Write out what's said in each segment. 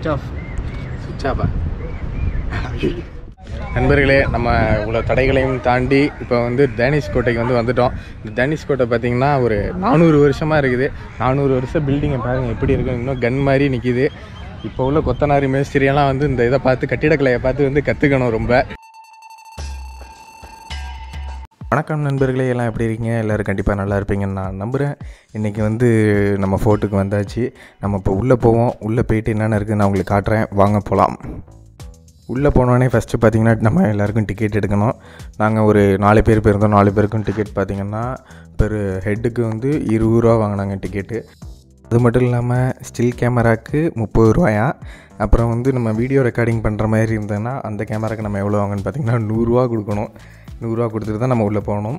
சுவிட்ச் ஆஃப் சுவிட்சாப்பா நண்பர்களே நம்ம இவ்வளோ தடைகளையும் தாண்டி இப்போ வந்து டேனிஷ் கோட்டைக்கு வந்து வந்துட்டோம் இந்த டேனிஷ் கோட்டை பார்த்தீங்கன்னா ஒரு நானூறு வருஷமாக இருக்குது நானூறு வருஷம் பில்டிங்கை பாருங்கள் எப்படி இருக்கும் இன்னும் கன் மாதிரி நிற்கிது இப்போ உள்ள கொத்தனாரி மேஸ்திரியெல்லாம் வந்து இந்த இதை பார்த்து கட்டிடக்கலையை பார்த்து வந்து கற்றுக்கணும் ரொம்ப வணக்கம் நண்பர்களே எல்லாம் எப்படி இருக்கீங்க எல்லோரும் கண்டிப்பாக நல்லா இருப்பீங்கன்னு நான் நம்புகிறேன் இன்றைக்கி வந்து நம்ம ஃபோர்ட்டுக்கு வந்தாச்சு நம்ம இப்போ உள்ளே போவோம் உள்ளே போயிட்டு என்னென்ன இருக்குதுன்னு நான் உங்களுக்கு காட்டுறேன் வாங்க போகலாம் உள்ளே போனோடனே ஃபஸ்ட்டு பார்த்தீங்கன்னா நம்ம எல்லாருக்கும் டிக்கெட் எடுக்கணும் நாங்கள் ஒரு நாலு பேர் போயிருந்தோம் நாலு பேருக்கும் டிக்கெட் பார்த்தீங்கன்னா பெரு ஹெட்டுக்கு வந்து இருபது ரூபா வாங்கினாங்க டிக்கெட்டு அது மட்டும் இல்லாமல் ஸ்டில் கேமராக்கு முப்பது ரூபாயா அப்புறம் வந்து நம்ம வீடியோ ரெக்கார்டிங் பண்ணுற மாதிரி இருந்ததுன்னா அந்த கேமராக்கு நம்ம எவ்வளோ வாங்கன்னு பார்த்தீங்கன்னா நூறுரூவா கொடுக்கணும் நூறுரூவா கொடுத்துட்டு தான் நம்ம உள்ளே போகணும்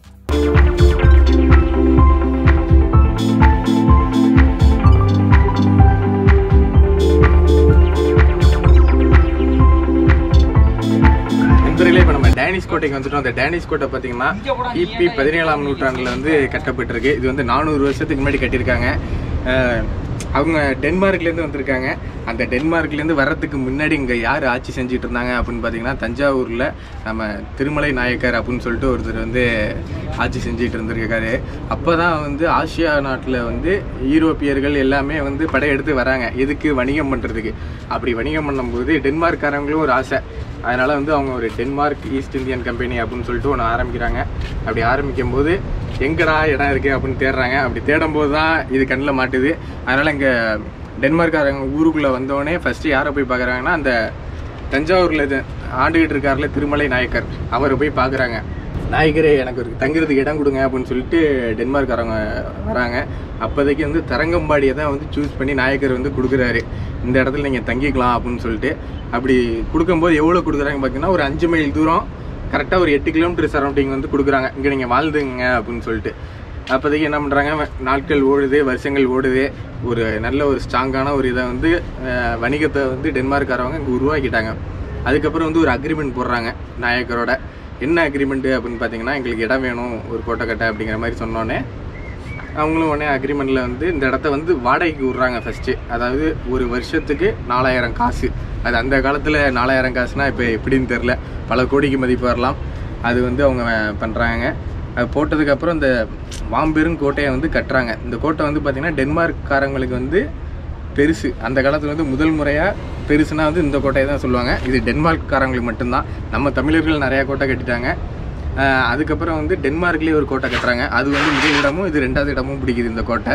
நண்பர்களே இப்போ நம்ம டேனிஷ் கோட்டைக்கு வந்துட்டோம் அந்த டேனிஷ் கோட்டை பார்த்தீங்கன்னா கிபி பதினேழாம் நூற்றாண்டில் வந்து கட்டப்பட்டிருக்கு இது வந்து நானூறு வருஷத்துக்கு முன்னாடி கட்டியிருக்காங்க அஹ், அவங்க டென்மார்க்லேருந்து வந்திருக்காங்க அந்த டென்மார்க்லேருந்து வர்றதுக்கு முன்னாடி இங்கே யார் ஆட்சி செஞ்சுட்டு இருந்தாங்க அப்படின்னு பார்த்தீங்கன்னா தஞ்சாவூரில் நம்ம திருமலை நாயக்கர் அப்படின்னு சொல்லிட்டு ஒருத்தர் வந்து ஆட்சி செஞ்சுட்டு இருந்திருக்காரு அப்போ தான் வந்து ஆசியா நாட்டில் வந்து யூரோப்பியர்கள் எல்லாமே வந்து படையெடுத்து வராங்க எதுக்கு வணிகம் பண்ணுறதுக்கு அப்படி வணிகம் பண்ணும்போது டென்மார்க்காரங்களும் ஒரு ஆசை அதனால் வந்து அவங்க ஒரு டென்மார்க் ஈஸ்ட் இந்தியன் கம்பெனி அப்படின்னு சொல்லிட்டு ஒன்று ஆரம்பிக்கிறாங்க அப்படி ஆரம்பிக்கும் போது எங்கடா இடம் இருக்குது அப்படின்னு தேடுறாங்க அப்படி தேடும்போது தான் இது கண்ணில் மாட்டுது அதனால் இங்கே டென்மார்க்காரங்க ஊருக்குள்ளே வந்தோடனே ஃபஸ்ட்டு யாரை போய் பார்க்குறாங்கன்னா அந்த தஞ்சாவூரில் இது ஆண்டுகிட்டு இருக்கார்ல திருமலை நாயக்கர் அவரை போய் பார்க்குறாங்க நாயக்கரே எனக்கு ஒரு தங்குறதுக்கு இடம் கொடுங்க அப்படின்னு சொல்லிட்டு டென்மார்க்காரங்க வராங்க அப்போதைக்கு வந்து தரங்கம்பாடியை தான் வந்து சூஸ் பண்ணி நாயக்கர் வந்து கொடுக்குறாரு இந்த இடத்துல நீங்கள் தங்கிக்கலாம் அப்படின்னு சொல்லிட்டு அப்படி கொடுக்கும்போது எவ்வளோ கொடுக்குறாங்க பார்த்தீங்கன்னா ஒரு அஞ்சு மைல் தூரம் கரெக்டாக ஒரு எட்டு கிலோமீட்டர் சரௌண்டிங் வந்து கொடுக்குறாங்க இங்கே நீங்கள் வாழ்ந்துங்க அப்படின்னு சொல்லிட்டு அப்போதைக்கு என்ன பண்ணுறாங்க நாட்கள் ஓடுது வருஷங்கள் ஓடுது ஒரு நல்ல ஒரு ஸ்ட்ராங்கான ஒரு இதை வந்து அஹ், வணிகத்தை வந்து டென்மார்க்காரவங்க இங்கே உருவாக்கிட்டாங்க அதுக்கப்புறம் வந்து ஒரு அக்ரிமெண்ட் போடுறாங்க நாயக்கரோட என்ன அக்ரிமெண்ட்டு அப்படின்னு பார்த்தீங்கன்னா எங்களுக்கு இடம் வேணும் ஒரு கோட்டை கட்டை அப்படிங்கிற மாதிரி சொன்னோன்னே அவங்களும் உடனே அக்ரிமெண்ட்டில் வந்து இந்த இடத்த வந்து வாடகைக்கு விட்றாங்க ஃபஸ்ட்டு அதாவது ஒரு வருஷத்துக்கு நாலாயிரம் காசு அது அந்த காலத்தில் நாலாயிரம் காசுனா இப்போ எப்படின்னு தெரில பல கோடிக்கு மதிப்பு வரலாம் அது வந்து அவங்க பண்ணுறாங்க அது போட்டதுக்கப்புறம் இந்த வாம்பெரும் கோட்டையை வந்து கட்டுறாங்க இந்த கோட்டை வந்து பார்த்திங்கன்னா டென்மார்க்காரங்களுக்கு வந்து பெருசு அந்த காலத்தில் வந்து முதல் முறையாக பெருசுனா வந்து இந்த கோட்டையை தான் சொல்லுவாங்க இது டென்மார்க்காரங்களுக்கு மட்டும்தான் நம்ம தமிழர்கள் நிறையா கோட்டை கட்டிட்டாங்க ஆஹ் அதுக்கப்புறம் வந்து டென்மார்க்லேயே ஒரு கோட்டை கட்டுறாங்க அது வந்து முதல் இடமும் இது ரெண்டாவது இடமும் பிடிக்குது இந்த கோட்டை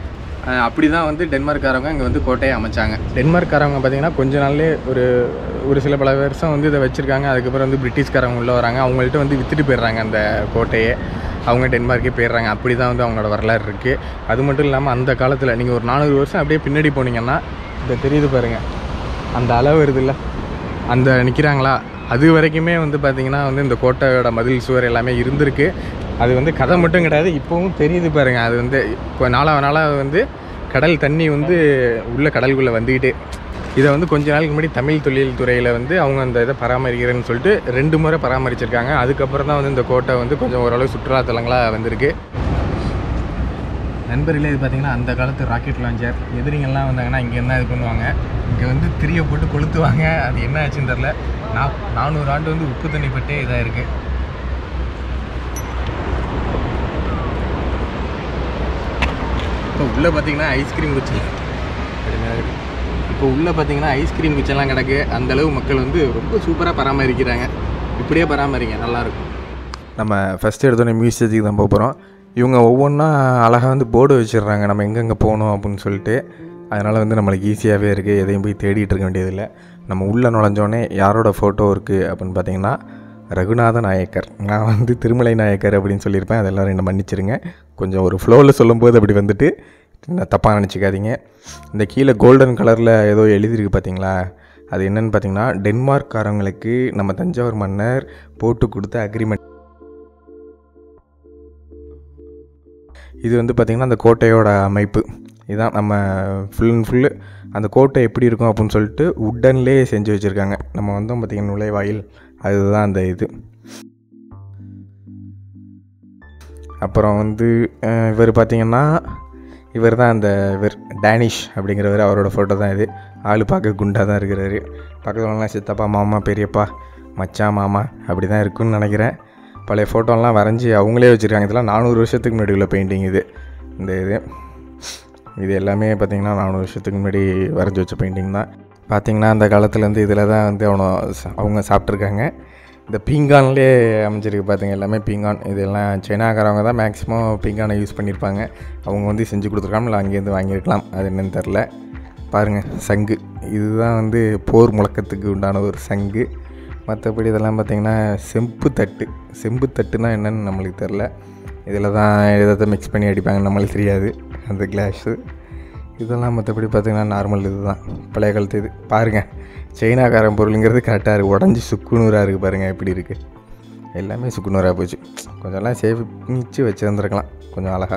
ஆஹ் அப்படி தான் வந்து டென்மார்க்காரவங்க இங்கே வந்து கோட்டையை அமைச்சாங்க டென்மார்க்காரவங்க பார்த்தீங்கன்னா கொஞ்ச நாள்லேயே ஒரு ஒரு சில பல வருஷம் வந்து இதை வச்சுருக்காங்க அதுக்கப்புறம் வந்து பிரிட்டிஷ்காரவங்க உள்ளே வராங்க அவங்கள்ட்ட வந்து விற்றுட்டு போயிடுறாங்க அந்த கோட்டையை அவங்க டென்மார்க்கே போயிடுறாங்க அப்படி தான் வந்து அவங்களோட வரலாறு இருக்குது அது மட்டும் இல்லாமல் அந்த காலத்தில் நீங்கள் ஒரு நானூறு வருஷம் அப்படியே பின்னாடி போனீங்கன்னா இந்த தெரியுது பாருங்கள் அந்த அளவு வருதுல்ல அந்த நிற்கிறாங்களா அது வரைக்குமே வந்து பார்த்திங்கன்னா வந்து இந்த கோட்டையோட மதில் சுவர் எல்லாமே இருந்திருக்கு அது வந்து கதை மட்டும் கிடையாது இப்போவும் தெரியுது பாருங்க அது வந்து இப்போ நாளாக நாளாக வந்து கடல் தண்ணி வந்து உள்ள கடலுக்குள்ளே வந்துக்கிட்டு இதை வந்து கொஞ்ச நாளுக்கு முன்னாடி தமிழ் தொழில் துறையில் வந்து அவங்க அந்த இதை பராமரிக்கிறேன்னு சொல்லிட்டு ரெண்டு முறை பராமரிச்சிருக்காங்க அதுக்கப்புறம் தான் வந்து இந்த கோட்டை வந்து கொஞ்சம் ஓரளவு சுற்றுலாத்தலங்களாக வந்திருக்கு நண்பர்களே இது பார்த்தீங்கன்னா அந்த காலத்து ராக்கெட் லான்ச்சர் எதிரிங்கெல்லாம் வந்தாங்கன்னா இங்கே என்ன இது பண்ணுவாங்க இங்கே வந்து திரியை போட்டு கொளுத்துவாங்க அது என்ன ஆச்சுன்னு தெரில நா நானூறு ஆண்டு வந்து உப்பு தண்ணி பட்டே இதாக இருக்குது இப்போ உள்ளே பார்த்தீங்கன்னா ஐஸ்கிரீம் குச்சி இப்போ உள்ளே பார்த்தீங்கன்னா ஐஸ்கிரீம் குச்செல்லாம் கிடக்கு அந்த அளவு மக்கள் வந்து ரொம்ப சூப்பராக பராமரிக்கிறாங்க இப்படியே பராமரிங்க நல்லாயிருக்கும் நம்ம ஃபஸ்ட்டு எடுத்தோடனே மியூசியத்துக்கு தான் போக போகிறோம் இவங்க ஒவ்வொன்றா அழகாக வந்து போர்டு வச்சிடுறாங்க நம்ம எங்கெங்கே போகணும் அப்படின்னு சொல்லிட்டு அதனால் வந்து நம்மளுக்கு ஈஸியாகவே இருக்குது எதையும் போய் தேடிட்டு இருக்க வேண்டியதில்லை நம்ம உள்ளே நுழைஞ்சோடனே யாரோட ஃபோட்டோ இருக்குது அப்படின்னு பார்த்தீங்கன்னா ரகுநாத நாயக்கர் நான் வந்து திருமலை நாயக்கர் அப்படின்னு சொல்லியிருப்பேன் அது எல்லோரும் என்ன மன்னிச்சிருங்க கொஞ்சம் ஒரு ஃப்ளோவில் சொல்லும்போது அப்படி வந்துட்டு என்ன தப்பாக நினச்சிக்காதீங்க இந்த கீழே கோல்டன் கலரில் ஏதோ எழுதியிருக்கு பார்த்தீங்களா அது என்னன்னு பார்த்தீங்கன்னா டென்மார்க்காரங்களுக்கு நம்ம தஞ்சாவூர் மன்னர் போட்டு கொடுத்த அக்ரிமெண்ட் இது வந்து பார்த்திங்கன்னா அந்த கோட்டையோட அமைப்பு இதுதான் நம்ம ஃபுல் அண்ட் ஃபுல்லு அந்த கோட்டை எப்படி இருக்கும் அப்படின்னு சொல்லிட்டு உட்டன்லேயே செஞ்சு வச்சுருக்காங்க நம்ம வந்தோம் பார்த்திங்கன்னா நுழைவாயில் அதுதான் அந்த இது அப்புறம் வந்து அஹ், இவர் பார்த்திங்கன்னா இவர் தான் அந்த இவர் டேனிஷ் அப்படிங்கிறவர் அவரோட ஃபோட்டோ தான் இது ஆள் பார்க்க குண்டாக தான் இருக்கிறாரு பக்கத்துலலாம் சித்தப்பா மாமா பெரியப்பா மச்சான் மாமா அப்படி தான் இருக்குன்னு நினைக்கிறேன் பழைய ஃபோட்டோலாம் வரைஞ்சி அவங்களே வச்சுருக்காங்க இதெல்லாம் நானூறு வருஷத்துக்கு முன்னாடி உள்ள பெயிண்டிங் இது இந்த இது இது எல்லாமே பார்த்திங்கன்னா நானூறு வருஷத்துக்கு முன்னாடி வரைஞ்சி வச்ச பெயிண்டிங் தான் பார்த்திங்கன்னா அந்த காலத்துலேருந்து இதில் தான் வந்து அவனை ச- அவங்க சாப்பிட்ருக்காங்க இந்த பீங்கான்லேயே அமைஞ்சிருக்கு பார்த்திங்க எல்லாமே பீங்கான் இதெல்லாம் சைனாக்காரவங்க தான் மேக்ஸிமம் பீங்கானை யூஸ் பண்ணியிருப்பாங்க அவங்க வந்து செஞ்சு கொடுத்துருக்காம இல்லை அங்கேருந்து வாங்கியிருக்கலாம் அது என்னன்னு தெரில பாருங்கள் சங்கு இதுதான் வந்து போர் முழக்கத்துக்கு உண்டான ஒரு சங்கு மற்றபடி இதெல்லாம் பார்த்திங்கன்னா செம்பு தட்டு செம்பு தட்டுனா என்னன்னு நம்மளுக்கு தெரில இதில் தான் எதை மிக்ஸ் பண்ணி அடிப்பாங்க நம்மளுக்கு தெரியாது அந்த கிளாஸு இதெல்லாம் மற்றபடி பார்த்திங்கன்னா நார்மல் இது தான் பழைய காலத்து இது பாருங்கள் சைனாக்காரன் பொருளுங்கிறது கரெக்டாக இருக்குது உடஞ்சி சுக்குநூறாக இருக்குது பாருங்கள் எப்படி இருக்குது எல்லாமே சுக்குநூறாக போச்சு கொஞ்சம்லாம் சேமிச்சு வச்சுருந்துருக்கலாம் கொஞ்சம் அழகாக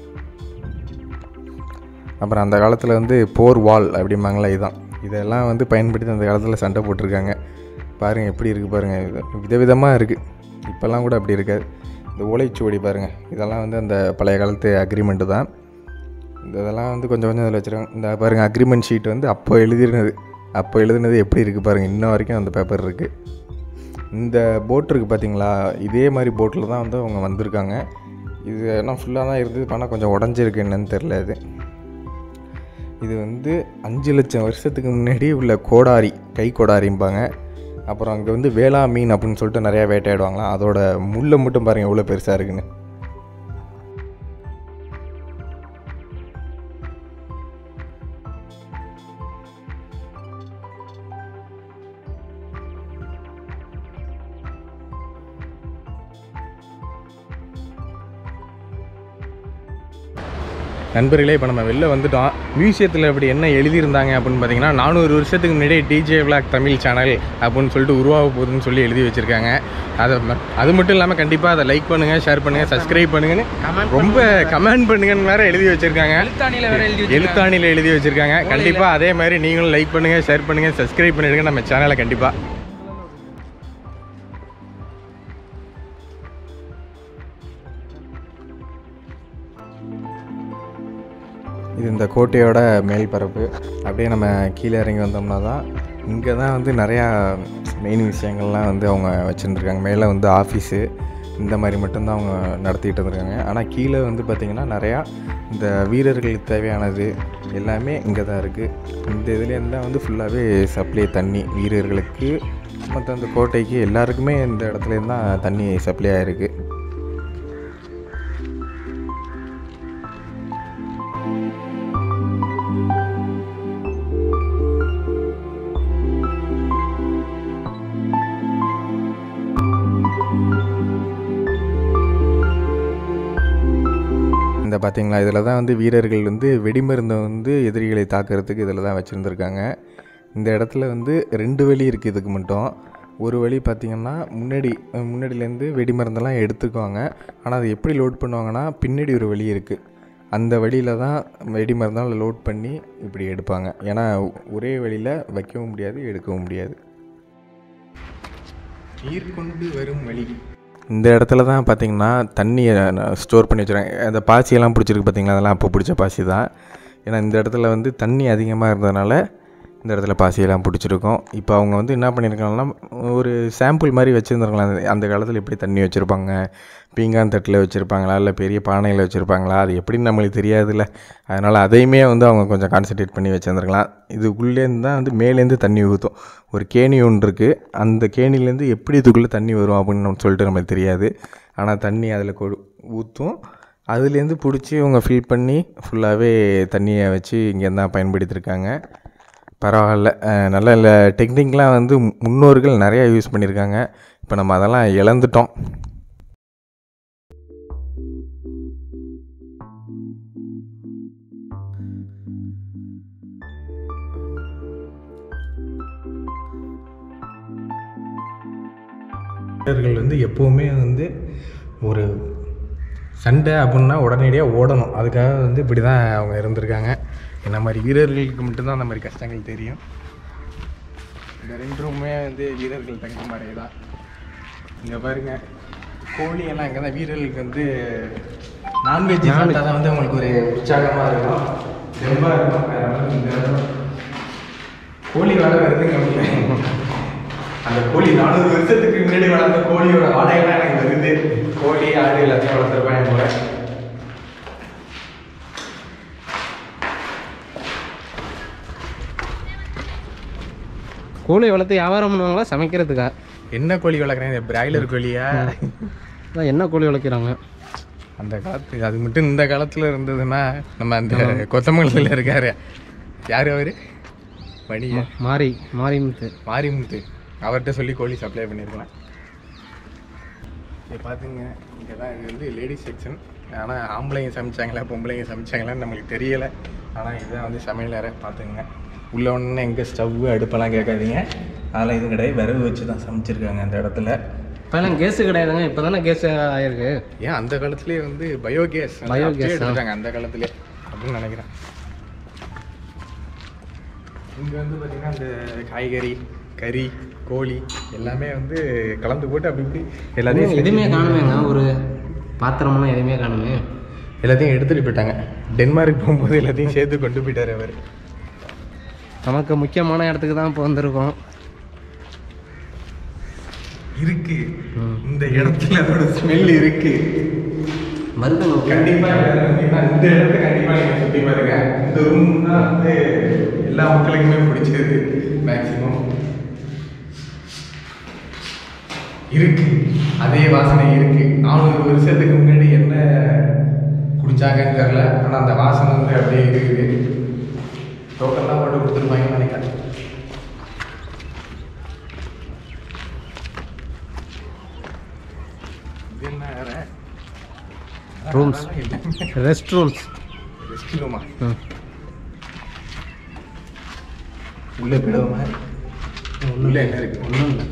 அப்புறம் அந்த காலத்தில் வந்து போர் வால் அப்படிம்பாங்களா இதுதான் இதெல்லாம் வந்து பயன்படுத்தி அந்த காலத்தில் சண்டை போட்டிருக்காங்க பாருங்கள் எப்படி இருக்குது பாருங்கள் இது விதவிதமாக இருக்குது இப்போல்லாம் கூட அப்படி இருக்காது இந்த ஓலைச்சுவடி பாருங்கள் இதெல்லாம் வந்து அந்த பழைய காலத்து அக்ரிமெண்ட்டு தான் இந்த இதெல்லாம் வந்து கொஞ்சம் கொஞ்சம் அதில் வச்சுருக்காங்க இந்த பாருங்கள் அக்ரிமெண்ட் ஷீட் வந்து அப்போ எழுதினது அப்போ எழுதுனது எப்படி இருக்குது பாருங்கள் இன்ன வரைக்கும் அந்த பேப்பர் இருக்குது இந்த போட் இருக்குது பார்த்தீங்களா இதே மாதிரி போட்டில் தான் வந்து அவங்க வந்திருக்காங்க இது எல்லாம் ஃபுல்லாக தான் இருந்தது ஆனால் கொஞ்சம் உடஞ்சிருக்கு என்னன்னு தெரில இது இது வந்து அஞ்சு லட்சம் வருஷத்துக்கு முன்னாடி உள்ள கோடாரி கை கோடாரிம்பாங்க அப்புறம் அங்கே வந்து வேளா மீன் அப்படின்னு சொல்லிட்டு நிறையா வேட்டையாடுவாங்களாம் அதோட முள்ளை மட்டும் பாருங்கள் எவ்வளோ பெருசாக இருக்குன்னு நண்பர்களே இப்போ நம்ம வெளில வந்துட்டோம் மியூசியத்தில் இப்படி என்ன எழுதியிருந்தாங்க அப்படின்னு பார்த்தீங்கன்னா நானூறு வருஷத்துக்கு முன்னாடியே டிஜே விளாக் தமிழ் சேனல் அப்படின்னு சொல்லிட்டு உருவாக போகுதுன்னு சொல்லி எழுதி வச்சுருக்காங்க அதை ம- அது மட்டும் இல்லாமல் கண்டிப்பாக அதை லைக் பண்ணுங்கள் ஷேர் பண்ணுங்கள் சப்ஸ்கிரைப் பண்ணுங்கன்னு ரொம்ப கமெண்ட் பண்ணுங்கன்னு வேற எழுதி வச்சுருக்காங்க எழுத்தாணியில வேற எழுதி வச்சிருக்காங்க. எழுத்தாணியில் எழுதி வச்சுருக்காங்க கண்டிப்பாக அதே மாதிரி நீங்களும் லைக் பண்ணுங்கள் ஷேர் பண்ணுங்கள் சப்ஸ்கிரைப் பண்ணிடுங்க நம்ம சேனலை கண்டிப்பாக இது இந்த கோட்டையோட மேல் பரப்பு அப்படியே நம்ம கீழே இறங்கி வந்தோம்னா தான் இங்கே தான் வந்து நிறையா மெயின் விஷயங்கள்லாம் வந்து அவங்க வச்சுருந்துருக்காங்க மேலே வந்து ஆஃபீஸு இந்த மாதிரி மட்டும்தான் அவங்க நடத்திட்டு இருந்திருக்காங்க ஆனால் கீழே வந்து பார்த்திங்கன்னா நிறையா இந்த வீரர்களுக்கு தேவையானது எல்லாமே இங்கே தான் இருக்குது இந்த இதுலேருந்து தான் வந்து ஃபுல்லாகவே சப்ளை தண்ணி வீரர்களுக்கு மற்ற அந்த கோட்டைக்கு எல்லாருக்குமே இந்த இடத்துலேருந்து தான் தண்ணி சப்ளை ஆகிருக்கு இந்த பார்த்தீங்களா இதில் தான் வந்து வீரர்கள் வந்து வெடிமருந்தை வந்து எதிரிகளை தாக்குறதுக்கு இதில் தான் வச்சுருந்துருக்காங்க இந்த இடத்துல வந்து ரெண்டு வழி இருக்குது இதுக்கு மட்டும் ஒரு வழி பார்த்திங்கன்னா முன்னாடி அஹ் முன்னாடிலேருந்து வெடிமருந்தெல்லாம் எடுத்துக்குவாங்க ஆனால் அது எப்படி லோட் பண்ணுவாங்கன்னா பின்னாடி ஒரு வழி இருக்குது அந்த வழியில் தான் வெடிமருந்தெல்லாம் லோட் பண்ணி இப்படி எடுப்பாங்க ஏன்னா ஒரே வழியில் வைக்கவும் முடியாது எடுக்கவும் முடியாது நீர் கொண்டு வரும் வழி இந்த இடத்துல தான் பார்த்தீங்கன்னா தண்ணியை ஸ்டோர் பண்ணி வச்சுருக்காங்க அந்த பாசியெல்லாம் பிடிச்சிருக்கு பார்த்தீங்களா அதெல்லாம் அப்போ பிடிச்ச பாசி தான் ஏன்னா இந்த இடத்துல வந்து தண்ணி அதிகமாக இருந்ததுனால இந்த இடத்துல பாசியெல்லாம் பிடிச்சிருக்கோம் இப்போ அவங்க வந்து என்ன பண்ணியிருக்காங்கன்னா ஒரு சாம்பிள் மாதிரி வச்சுருந்துருக்கலாம் அந்த காலத்தில் எப்படி தண்ணி வச்சுருப்பாங்க பீங்கான் தட்டில் வச்சுருப்பாங்களா இல்லை பெரிய பானையில் வச்சுருப்பாங்களா அது எப்படின்னு நம்மளுக்கு தெரியாதுல்ல அதனால் அதையுமே வந்து அவங்க கொஞ்சம் கான்சன்ட்ரேட் பண்ணி வச்சுருந்துருக்கலாம் இதுக்குள்ளேருந்து தான் வந்து மேலேருந்து தண்ணி ஊற்றும் ஒரு கேணி ஒன்று இருக்குது அந்த கேணிலேருந்து எப்படி இதுக்குள்ளே தண்ணி வரும் அப்படின்னு நம்ம சொல்லிட்டு நமக்கு தெரியாது ஆனால் தண்ணி அதில் கொடு ஊற்றும் அதுலேருந்து பிடிச்சி அவங்க ஃபில் பண்ணி ஃபுல்லாகவே தண்ணியை வச்சு இங்கேருந்து தான் பயன்படுத்தியிருக்காங்க பரவாயில்ல அஹ் நல்ல நல்ல டெக்னிக்லாம் வந்து முன்னோர்கள் நிறையா யூஸ் பண்ணியிருக்காங்க இப்போ நம்ம அதெல்லாம் இழந்துட்டோம் வீரர்கள் வந்து எப்போவுமே வந்து ஒரு சண்டை அப்படின்னா உடனடியாக ஓடணும் அதுக்காக வந்து இப்படி தான் அவங்க இருந்திருக்காங்க என்ன மாதிரி வீரர்களுக்கு மட்டும்தான் அந்த மாதிரி கஷ்டங்கள் தெரியும் இந்த ரெண்டு ரூமே வந்து வீரர்கள் தங்க மாதிரி தான் இங்கே பாருங்க கோழி எல்லாம் இங்கே தான் வீரர்களுக்கு வந்து நான்வெஜ் சாப்பிட்டா தான் வந்து அவங்களுக்கு ஒரு உற்சாகமாக இருக்கும் தெம்பாக இருக்கும் அதனால இந்த இடம் கோழி வேலை வருதுங்க அவங்க. அந்த கோழி நானூறு வருஷத்துக்கு முன்னாடி வளர்ந்த கோழியோட வாடகைலாம் எனக்கு வருது கோழி ஆடு எல்லாத்தையும் வளர்த்துருப்பாங்க போல கோழி வளர்த்து வியாபாரம் பண்ணுவாங்களா சமைக்கிறதுக்கா என்ன கோழி வளர்க்குறேன் பிராய்லர் கோழியா அதான் என்ன கோழி வளர்க்குறாங்க அந்த காலத்து அது மட்டும் இந்த காலத்தில் இருந்ததுன்னா நம்ம அந்த கொத்தமல்லியில் இருக்காரு யார் அவர் மணியா மாறி மாரிமுத்து மாரிமுத்து அவர்கிட்ட சொல்லி கோழி சப்ளை பண்ணியிருக்கலாம் இது பார்த்துங்க இங்கே தான் இது வந்து லேடிஸ் செக்ஷன் ஆனால் ஆம்பளைங்க சமைச்சாங்களா பொம்பளைங்க சமைச்சாங்களான்னு நம்மளுக்கு தெரியலை ஆனால் இதுதான் வந்து சமையல் அறை பார்த்துங்க உள்ள ஒன்று எங்கே ஸ்டவ்வு அடுப்பெல்லாம் கேட்காதீங்க அதெல்லாம் இதுவும் கிடையாது விறகு வச்சு தான் சமைச்சிருக்காங்க அந்த இடத்துல இப்போல்லாம் கேஸு கிடையாதுங்க இப்போ தானே கேஸ் ஆயிருக்கு ஏன் அந்த காலத்துலேயே வந்து பயோகேஸ் Biogas ஆ? எடுத்துட்டாங்க அந்த காலத்துலேயே அப்படின்னு நினைக்கிறேன் இங்கே வந்து பார்த்தீங்கன்னா அந்த காய்கறி கறி கோழி எல்லாமே வந்து கலந்து போட்டு அப்படி இப்படி எல்லாத்தையும் எதுவுமே செஞ்சு- காணுமேங்க ஒரு பாத்திரமெல்லாம் எதுவுமே காணுமே எல்லாத்தையும் எடுத்துட்டு போயிட்டாங்க டென்மார்க் போகும்போது எல்லாத்தையும் சேர்த்து கொண்டு போயிட்டாரு அவர் நமக்கு முக்கியமான இடத்துக்கு தான் இப்போ வந்திருக்கோம் இருக்கு ம். இந்த இடத்துல அதோட ஸ்மெல் இருக்கு வருதுங்க கண்டிப்பா எல்லாரும் வந்தீங்கன்னா இந்த இடத்த கண்டிப்பா நீங்க சுத்தி பாருங்க இந்த ரூம் தான் வந்து எல்லா மக்களுக்குமே பிடிச்சது மேக்சிமம் இருக்கு அதே வாசனை இருக்கு நானூறு வருஷத்துக்கு முன்னாடி என்ன குடிச்சாங்கன்னு தெரியல ஆனா அந்த வாசனை வந்து அப்படியே இருக்குது டோக்கன்லாம் போட்டு கொடுத்துருப்பாங்கன்னு நினைக்கிறேன் இது என்ன வேற ரூம்ஸ் ரெஸ்ட் ரூம்ஸ் ரெஸ்ட் ரூமா உள்ள போயிடுவோமா உள்ள என்ன இருக்கு ஒன்றும் இல்லை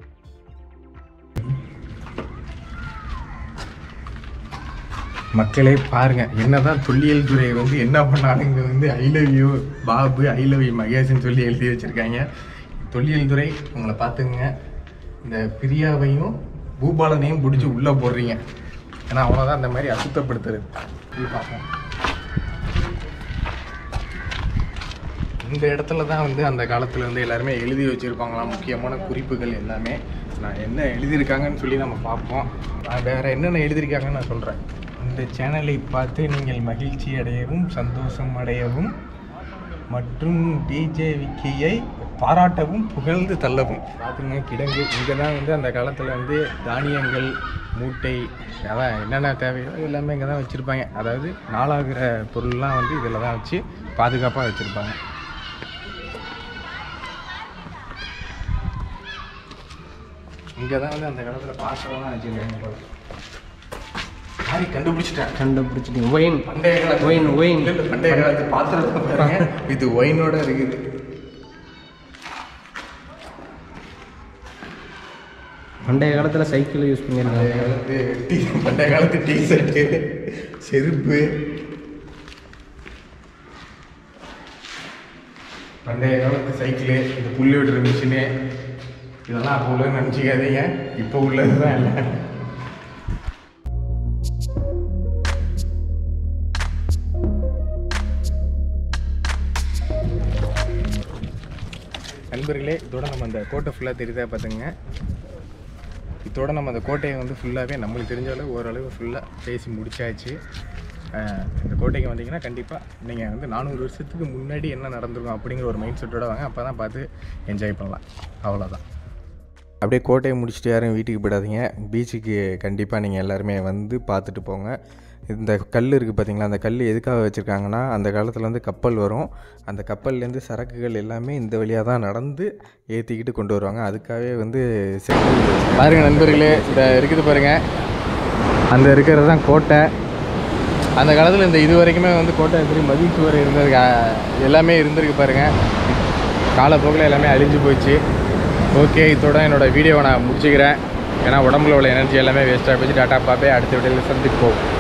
மக்களே பாருங்க என்னதான் தொல்லியல் துறை வந்து என்ன பண்ணாலும் இங்க வந்து I love you Babu I love you மகேஷ்னு சொல்லி எழுதி வச்சிருக்காங்க தொல்லியல் துறை உங்களை பார்த்துங்க இந்த பிரியாவையும் பூபாலனையும் பிடிச்சி உள்ள போடுறீங்க ஏன்னா அவ்வளோதான் அந்த மாதிரி அசுத்தப்படுத்துறது போய் பார்ப்போம் இந்த இடத்துல தான் வந்து அந்த காலத்தில் வந்து எல்லாருமே எழுதி வச்சுருப்பாங்களாம் முக்கியமான குறிப்புகள் எல்லாமே நான் என்ன எழுதியிருக்காங்கன்னு சொல்லி நம்ம பார்ப்போம் நான் வேற என்னென்ன எழுதியிருக்காங்கன்னு நான் சொல்கிறேன் இந்த சேனலை பார்த்து நீங்கள் மகிழ்ச்சி அடையவும் சந்தோஷம் அடையவும் மற்றும் டிஜே விக்கியை பாராட்டவும் புகழ்ந்து தள்ளவும் பார்த்துங்க கிடங்கு இங்கே தான் வந்து அந்த காலத்தில் வந்து தானியங்கள் மூட்டை அதான் என்னென்ன தேவையோ எல்லாமே இங்கே தான் வச்சுருப்பாங்க அதாவது நாளாகிற பொருள்லாம் வந்து இதில் தான் வச்சு பாதுகாப்பாக வச்சுருப்பாங்க இங்கே தான் வந்து அந்த காலத்தில் பாசலாம் வச்சுருக்காங்க போல யாரி கண்டுபிடிச்சிட்டேன் கண்டுபிடிச்சிட்டீங்க ஒயின் பண்டைய காலத்து ஒயின் ஒயின் இல்ல, இல்ல, பண்டைய காலத்து பாத்திரத்தை பாருங்க இது ஒயினோட இருக்குது பண்டைய காலத்தில் சைக்கிள் யூஸ் பண்டைய பண்ணியிருக்காங்க காலத்து டீ பண்டைய காலத்து டீ ஷர்ட்டு செருப்பு பண்டைய காலத்து சைக்கிளு இந்த புள்ளி விடுற மிஷினு இதெல்லாம் அப்போ உள்ள நினச்சிக்காதீங்க இப்போ உள்ளது தான் இல்லை நண்பர்களே இதோட நம்ம அந்த கோட்டை ஃபுல்லாக தெரியுதா பார்த்துங்க இதோட நம்ம அந்த கோட்டையை வந்து ஃபுல்லாகவே நம்மளுக்கு தெரிஞ்ச அளவு ஓரளவு ஃபுல்லாக பேசி முடிச்சாச்சு அஹ் இந்த கோட்டைக்கு வந்தீங்கன்னா கண்டிப்பாக நீங்கள் வந்து நானூறு வருஷத்துக்கு முன்னாடி என்ன நடந்திருக்கும் அப்படிங்கிற ஒரு மைண்ட் செட்டோட வாங்க அப்போ தான் பார்த்து என்ஜாய் பண்ணலாம் அவ்வளோதான் அப்படியே கோட்டையை முடிச்சுட்டு யாரும் வீட்டுக்கு போயிடாதீங்க பீச்சுக்கு கண்டிப்பாக நீங்கள் எல்லாருமே வந்து பார்த்துட்டு போங்க இந்த கல் இருக்குது பார்த்தீங்களா அந்த கல் எதுக்காக வச்சுருக்காங்கன்னா அந்த காலத்தில் வந்து கப்பல் வரும் அந்த கப்பல்லேருந்து சரக்குகள் எல்லாமே இந்த வழியாக தான் நடந்து ஏற்றிக்கிட்டு கொண்டு வருவாங்க அதுக்காகவே வந்து பாருங்க நண்பர்களே இந்த இருக்குது பாருங்க அந்த இருக்கிறது தான் கோட்டை அந்த காலத்தில் இந்த இது வரைக்குமே வந்து கோட்டை எப்படி மதிச்சுவர் இருந்தது அஹ், எல்லாமே இருந்திருக்கு பாருங்க காலப்போக்கில் எல்லாமே அழிஞ்சு போச்சு ஓகே இதோட என்னோட வீடியோவை நான் முடிச்சுக்கிறேன் ஏன்னா உடம்புல உள்ள எனர்ஜி எல்லாமே வேஸ்ட்டாக போச்சு டாட்டா பாப்பே அடுத்த வீடியோவில் சந்திப்போம்